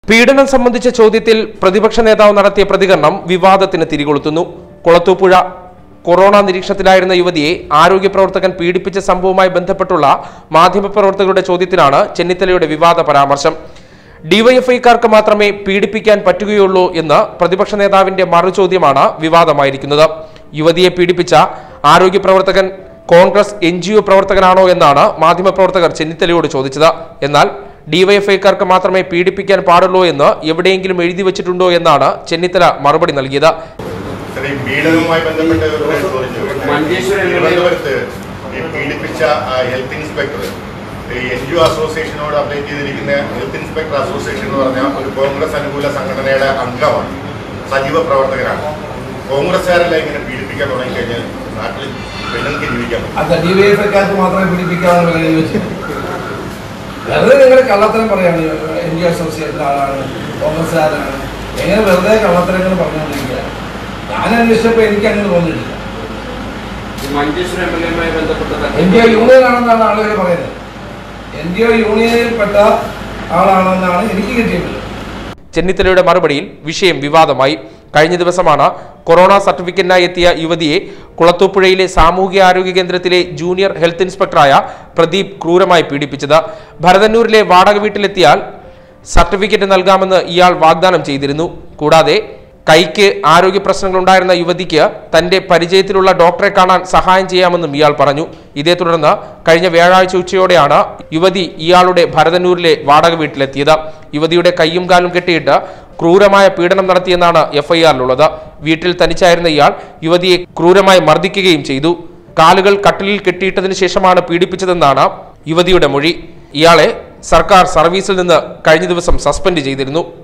പീഡനം സംബന്ധിച്ച ചോദ്യത്തിൽ പ്രതിപക്ഷ നേതാവ് നടത്തിയ പ്രതികരണം വിവാദത്തിന് തിരികൊളുത്തുന്നു കുളത്തൂപ്പുഴ കൊറോണ നിരീക്ഷണത്തിലായിരുന്ന യുവതിയെ ആരോഗ്യ പ്രവർത്തകൻ പീഡിപ്പിച്ച സംഭവവുമായി ബന്ധപ്പെട്ടുള്ള മാധ്യമപ്രവർത്തകരുടെ ചോദ്യത്തിനാണ് ചെന്നിത്തലയുടെ വിവാദ പരാമർശം ഡിവൈഎഫ്ഐക്കാർക്ക് മാത്രമേ പീഡിപ്പിക്കാൻ പറ്റുകയുള്ളൂ എന്ന് പ്രതിപക്ഷ നേതാവിന്റെ മറുചോദ്യമാണ് വിവാദമായിരിക്കുന്നത് യുവതിയെ പീഡിപ്പിച്ച ആരോഗ്യ പ്രവർത്തകൻ കോൺഗ്രസ് എൻ ജി ഒ പ്രവർത്തകനാണോ എന്നാണ് മാധ്യമപ്രവർത്തകർ ചെന്നിത്തലയോട് ചോദിച്ചത് എന്നാൽ ഡിവൈഎഫ്ഐക്കാർക്ക് മാത്രമേ പീഡിപ്പിക്കാൻ പാടുള്ളൂ എന്ന് എവിടെയെങ്കിലും എഴുതി വെച്ചിട്ടുണ്ടോ എന്നാണ് ചെന്നിത്തല മറുപടി നൽകിയത് സാർ, ഈ പീഡനവുമായി ബന്ധപ്പെട്ട് ഒരു കാര്യം ചോദിച്ചു മഞ്ചേശ്വരം എം എൽ എ തിരുവനന്തപുരത്ത് ഈ പീഡിപ്പിച്ച ആ ഹെൽത്ത് ഇൻസ്പെക്ടർ ഈ എൻ ജി ഒ അസോസിയേഷനോട് അപ്ഡേറ്റ് ചെയ്തിരിക്കുന്ന ഹെൽത്ത് ഇൻസ്പെക്ടർ അസോസിയേഷൻ എന്ന് പറഞ്ഞാൽ ഒരു കോൺഗ്രസ് അനുകൂല സംഘടനയുടെ അംഗമാണ് സജീവ പ്രവർത്തകനാണ് കോൺഗ്രസ്സുകാരെല്ലാം ഇങ്ങനെ പീഡിപ്പിക്കാൻ തുടങ്ങിക്കഴിഞ്ഞാൽ നാട്ടിൽ പെണ്ണുങ്ങൾക്ക് ജീവിക്കാൻ പറ്റും അത് ഡിവൈഎഫ്ഐക്കാർക്ക് മാത്രമേ പിടിപ്പിക്കാവുന്ന വില ചോദിച്ചു വെറുതെ നിങ്ങൾ കള്ളത്തരം പറയാണ് എൻ ജി അസോസിയേഷൻ്റെ ആളാണ് കോൺഗ്രസ്സുകാരാണ് എങ്ങനെ വെറുതെ കള്ളത്തരങ്ങൾ പറഞ്ഞുകൊണ്ടിരിക്കുക ഞാൻ അന്വേഷിച്ചപ്പോൾ എനിക്ക് അങ്ങനെ തോന്നിയിട്ടില്ല മഞ്ചേശ്വരം എം എൽ എയുമായി ബന്ധപ്പെട്ട എൻ ഡി ഒ യൂണിയൻ ആണെന്നാണ് ആളുകൾ പറയുന്നത് എൻ ഡി ഒ യൂണിയനിൽപ്പെട്ട ആളാണെന്നാണ് എനിക്ക് കിട്ടിയിട്ടുള്ളത് ചെന്നിത്തലയുടെ മറുപടിയിൽ വിഷയം വിവാദമായി കഴിഞ്ഞ ദിവസമാണ് കൊറോണ സർട്ടിഫിക്കറ്റിനായി എത്തിയ യുവതിയെ കുളത്തൂപ്പുഴയിലെ സാമൂഹികാരോഗ്യ കേന്ദ്രത്തിലെ ജൂനിയർ ഹെൽത്ത് ഇൻസ്പെക്ടറായ പ്രദീപ് ക്രൂരമായി പീഡിപ്പിച്ചത് ഭരതന്നൂരിലെ വാടക വീട്ടിലെത്തിയാൽ സർട്ടിഫിക്കറ്റ് നൽകാമെന്ന് ഇയാൾ വാഗ്ദാനം ചെയ്തിരുന്നു കൂടാതെ കൈക്ക് ആരോഗ്യ പ്രശ്നങ്ങൾ ഉണ്ടായിരുന്ന യുവതിക്ക് തന്റെ പരിചയത്തിലുള്ള ഡോക്ടറെ കാണാൻ സഹായം ചെയ്യാമെന്നും ഇയാൾ പറഞ്ഞു ഇതേ തുടർന്ന് കഴിഞ്ഞ വ്യാഴാഴ്ച ഉച്ചയോടെയാണ് യുവതി ഇയാളുടെ ഭരതന്നൂരിലെ വാടക വീട്ടിലെത്തിയത് യുവതിയുടെ കൈയും കാലും കെട്ടിയിട്ട് ക്രൂരമായ പീഡനം നടത്തിയെന്നാണ് എഫ്ഐആറിലുള്ളത് വീട്ടിൽ തനിച്ചായിരുന്ന ഇയാൾ യുവതിയെ ക്രൂരമായി മർദ്ദിക്കുകയും ചെയ്തു കാലുകൾ കട്ടിലിൽ കെട്ടിയിട്ടതിനു ശേഷമാണ് പീഡിപ്പിച്ചതെന്നാണ് യുവതിയുടെ മൊഴി ഇയാളെ സർക്കാർ സർവീസിൽ നിന്ന് കഴിഞ്ഞ ദിവസം സസ്പെൻഡ് ചെയ്തിരുന്നു